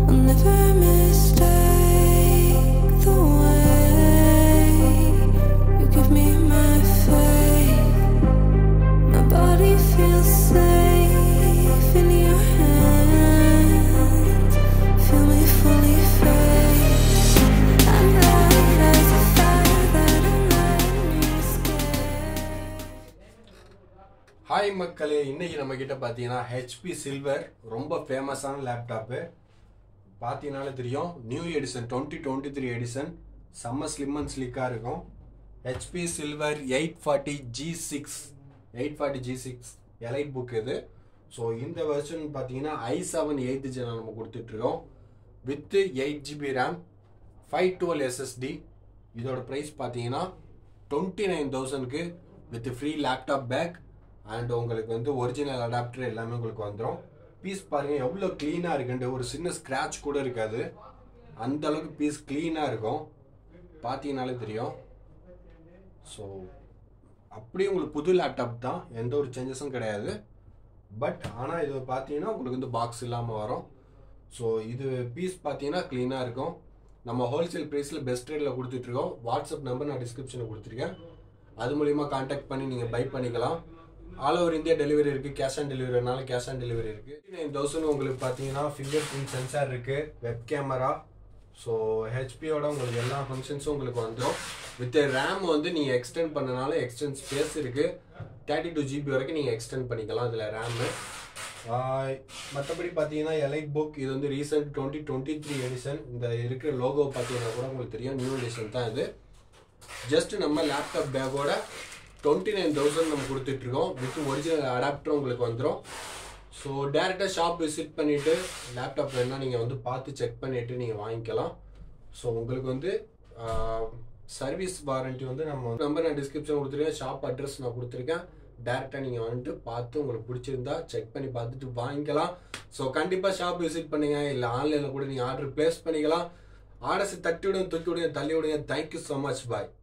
I'll never mistake the way you give me my faith. My body feels safe in your hands. Feel me fully fade. I'm light as a fire that I'm letting you escape. Hi மக்களே இன்னைக்கு நம்ம கிட்ட பார்த்தீங்கன்னா HP silver ரொம்ப ஃபேமஸான laptop பார்த்தீங்கனாலே தெரியும் new edition twenty twenty three edition செம்ம ஸ்லிம் அண்ட் ஸ்லிக்காக இருக்கும் HP silver eight forty G six eight forty G six elite book இது ஸோ இந்த வெர்ஷன் பார்த்தீங்கன்னா ஐ செவன் எயித்து ஜென நம்ம கொடுத்துட்ருக்கோம் with eight GB RAM five twelve SSD இதோட price பார்த்தீங்கன்னா டுவெண்ட்டி நைன் தௌசண்ட்க்கு with free laptop bag and உங்களுக்கு வந்து ஒரிஜினல் அடாப்டர் எல்லாமே உங்களுக்கு வந்துடும் பீஸ் பாருங்க எவ்வளோ க்ளீனாக இருக்குன்ட்டு ஒரு சின்ன ஸ்க்ராட்ச் கூட இருக்காது அந்த அளவுக்கு பீஸ் க்ளீனாக இருக்கும் பார்த்தீங்கனாலே தெரியும் ஸோ அப்படியே உங்களுக்கு புது லேப்டாப் தான் எந்த ஒரு சேஞ்சஸும் கிடையாது பட் ஆனால் இது பார்த்தீங்கன்னா உங்களுக்கு வந்து பாக்ஸ் இல்லாமல் வரும் ஸோ இது பீஸ் பார்த்தீங்கன்னா க்ளீனாக இருக்கும் நம்ம ஹோல்சேல் ப்ரைஸில் பெஸ்ட் ரேட்டில் கொடுத்துட்ருக்கோம் வாட்ஸ்அப் நம்பர் நான் டிஸ்கிரிப்ஷனில் கொடுத்துருக்கேன் அது மூலிமா காண்டாக்ட் பண்ணி நீங்கள் பை பண்ணிக்கலாம் ஆல் ஓவர் இந்தியா டெலிவரி இருக்குது கேஷ் ஆன் டெலிவரினால கேஷ் ஆன் டெலிவரி இருக்குது நைன் தௌசண்ட் உங்களுக்கு பார்த்தீங்கன்னா ஃபிங்கர் பிரிண்ட் சென்சார் இருக்குது வெப் கேமரா ஸோ ஹெச்பியோட உங்களுக்கு எல்லா ஃபங்க்ஷன்ஸும் உங்களுக்கு வந்துடும் வித் ரேம் வந்து நீங்கள் எக்ஸ்டெண்ட் பண்ணனால எக்ஸ்டெண்ட் ஸ்பேஸ் இருக்குது தேர்ட்டி டூ ஜிபி வரைக்கும் நீங்கள் எக்ஸ்டெண்ட் பண்ணிக்கலாம் இதில் ரேமு மற்றபடி பார்த்தீங்கன்னா எலைட் புக் இது வந்து recent twenty twenty three edition இந்த இருக்கிற லோகோ பார்த்தீங்கன்னா கூட உங்களுக்கு தெரியும் நியூ எடிஷன் தான் இது ஜஸ்ட் நம்ம லேப்டாப் பேக்கோட டுவெண்ட்டி நைன் தௌசண்ட் நம்ம கொடுத்துட்ருக்கோம் வித் ஒரிஜினல் அடாப்டர் உங்களுக்கு வந்துடும் ஸோ டேரெக்டாக ஷாப் விசிட் பண்ணிவிட்டு லேப்டாப் வேணால் நீங்கள் வந்து பார்த்து செக் பண்ணிவிட்டு நீங்கள் வாங்கிக்கலாம் ஸோ உங்களுக்கு வந்து சர்வீஸ் வாரண்ட்டி வந்து நம்ம நம்பர் நான் டிஸ்கிரிப்ஷன் கொடுத்துருக்கேன் ஷாப் அட்ரஸ் நான் கொடுத்துருக்கேன் டேரெக்டாக நீங்கள் வந்துட்டு பார்த்து உங்களுக்கு பிடிச்சிருந்தா செக் பண்ணி பார்த்துட்டு வாங்கிக்கலாம் ஸோ கண்டிப்பாக ஷாப் விசிட் பண்ணுங்கள் இல்லை ஆன்லைனில் கூட நீங்கள் ஆர்டர் ப்ளேஸ் பண்ணிக்கலாம் ஆர்டர்ஸ் தட்டி விடுங்க தூக்கி விடுங்க தள்ளி விடுங்க தேங்க்யூ ஸோ மச் பாய்